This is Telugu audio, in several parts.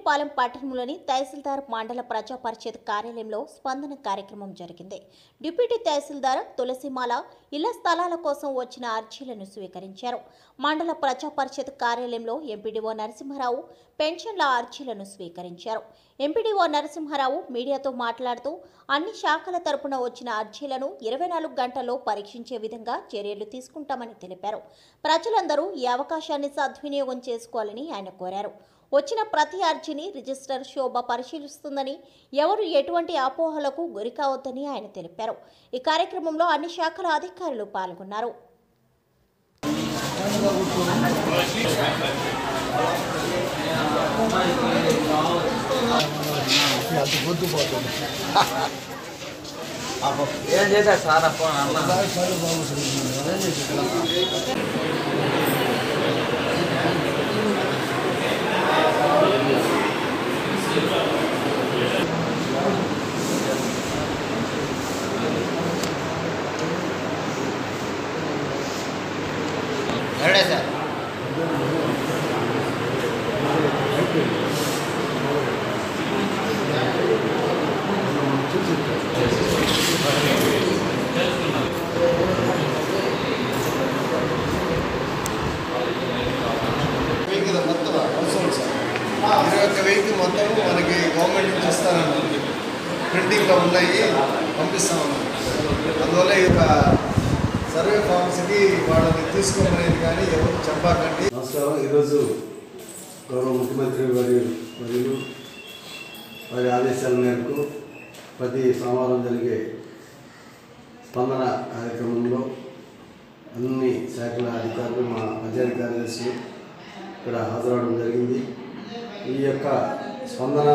వేణుగోపాలెం పట్టణంలోని తహసీల్దార్ మండల ప్రజా పరిషత్ కార్యాలయంలో స్పందన కార్యక్రమం జరిగింది డిప్యూటీ తహసీల్దార్ తులసిమాల ఇళ్ల స్థలాల కోసం వచ్చిన అర్జీలను స్వీకరించారు మండల ప్రజా పరిషత్ కార్యాలయంలో ఎంపీడీఓ నరసింహారావు పెన్షన్ల అర్జీలను స్వీకరించారు ఎంపీడీఓ నరసింహారావు మీడియాతో మాట్లాడుతూ అన్ని శాఖల తరపున వచ్చిన అర్జీలను ఇరవై నాలుగు గంటల్లో పరీక్షించే విధంగా చర్యలు తీసుకుంటామని తెలిపారు ప్రజలందరూ ఈ అవకాశాన్ని సద్వినియోగం చేసుకోవాలని ఆయన కోరారు వచ్చిన ప్రతి అర్జీని రిజిస్టర్ శోభ పరిశీలిస్తుందని ఎవరు ఎటువంటి అపోహలకు గురి కావద్దని ఆయన తెలిపారు ఈ కార్యక్రమంలో అన్ని శాఖల అధికారులు పాల్గొన్నారు అంత పొద్దు పోతుంది ఏం చేశారు సార్ ఫోన్ అన్న పని బాగుంటుంది అదే చేసి ఎవడే సార్ వెయ్యి కదా మొత్తం అవసరం సార్ ఇరవై ఒక్క వెయ్యికి మొత్తం మనకి గవర్నమెంట్ నుంచి ఇస్తారన్నారు ప్రింటింగ్లో ఉన్నాయి పంపిస్తామన్నారు అందువల్ల ఈ యొక్క సర్వే ఫార్మ్స్కి వాళ్ళని తీసుకోమనేది కానీ ఎవరు చెప్పాకండి నమస్కారం ఈరోజు గౌరవ ముఖ్యమంత్రి వారి మరియు వారి ఆదేశాల మేరకు ప్రతి సోమవారం జరిగే స్పందన కార్యక్రమంలో అన్ని శాఖల అధికారులు మా పంచాయతీ కార్యదర్శులు ఇక్కడ హాజరవడం జరిగింది ఈ యొక్క స్పందన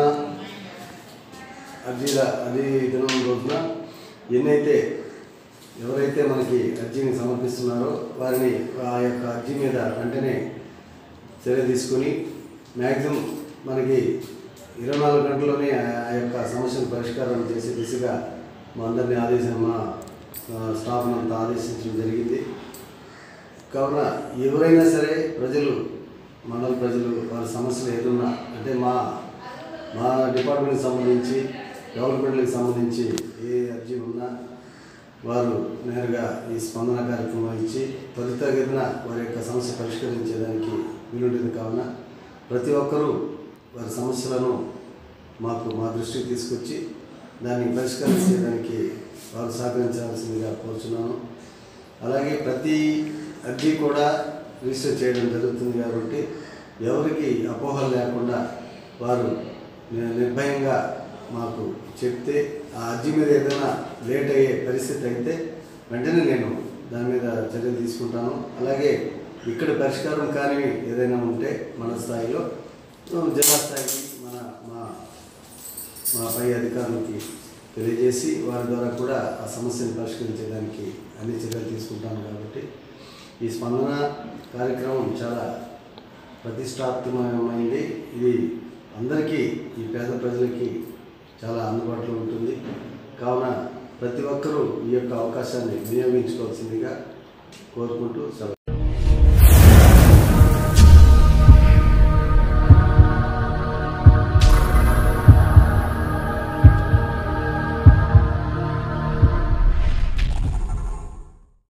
అర్జీల అర్జీ దినం రోజున ఎన్నైతే ఎవరైతే మనకి అర్జీని సమర్పిస్తున్నారో వారిని ఆ యొక్క అర్జీ మీద వెంటనే చర్య తీసుకొని మ్యాక్సిమం మనకి ఇరవై నాలుగు గంటల్లోనే ఆ- ఆ యొక్క సమస్యను పరిష్కారం చేసే దిశగా మా అందరినీ ఆదేశం మా ఆ, స్టాఫ్ని అంతా ఆదేశించడం జరిగింది కావున ఎవరైనా సరే ప్రజలు మండల ప్రజలు వారి సమస్యలు ఏదున్నా అంటే మా మా డిపార్ట్మెంట్కి సంబంధించి డెవలప్మెంట్కి సంబంధించి ఏ అర్జీ ఉన్నా వారు నేరుగా ఈ స్పందన కార్యక్రమం ఇచ్చి త్వరితగతిన వారి యొక్క సమస్య పరిష్కరించేదానికి వీలుంటుంది కావున ప్రతి ఒక్కరూ వారి సమస్యలను మాకు మా దృష్టికి తీసుకొచ్చి దాన్ని పరిష్కరించేదానికి వారు సహకరించాల్సిందిగా కోరుచున్నాను అలాగే ప్రతి అర్జీ కూడా రిజిస్టర్ చేయడం జరుగుతుంది కాబట్టి ఎవరికి అపోహలు లేకుండా వారు ని- నిర్భయంగా మాకు చెప్తే ఆ అర్జీ మీద ఏదైనా లేట్ అయ్యే పరిస్థితి అయితే వెంటనే నేను దాని మీద చర్యలు తీసుకుంటాను అలాగే ఇక్కడ పరిష్కారం కానివి ఏదైనా ఉంటే మన స్థాయిలో ఆ, జిల్లా స్థాయికి మన మా మా పై అధికారులకి తెలియజేసి వారి ద్వారా కూడా ఆ సమస్యను పరిష్కరించడానికి అన్ని చర్యలు తీసుకుంటాను కాబట్టి ఈ స్పందన కార్యక్రమం చాలా ప్రతిష్టాత్మకమైంది ఇది అందరికీ ఈ పేద ప్రజలకి చాలా అందుబాటులో ఉంటుంది కావున ప్రతి ఒక్కరూ ఈ యొక్క అవకాశాన్ని వినియోగించుకోవాల్సిందిగా కోరుకుంటూ సెలవు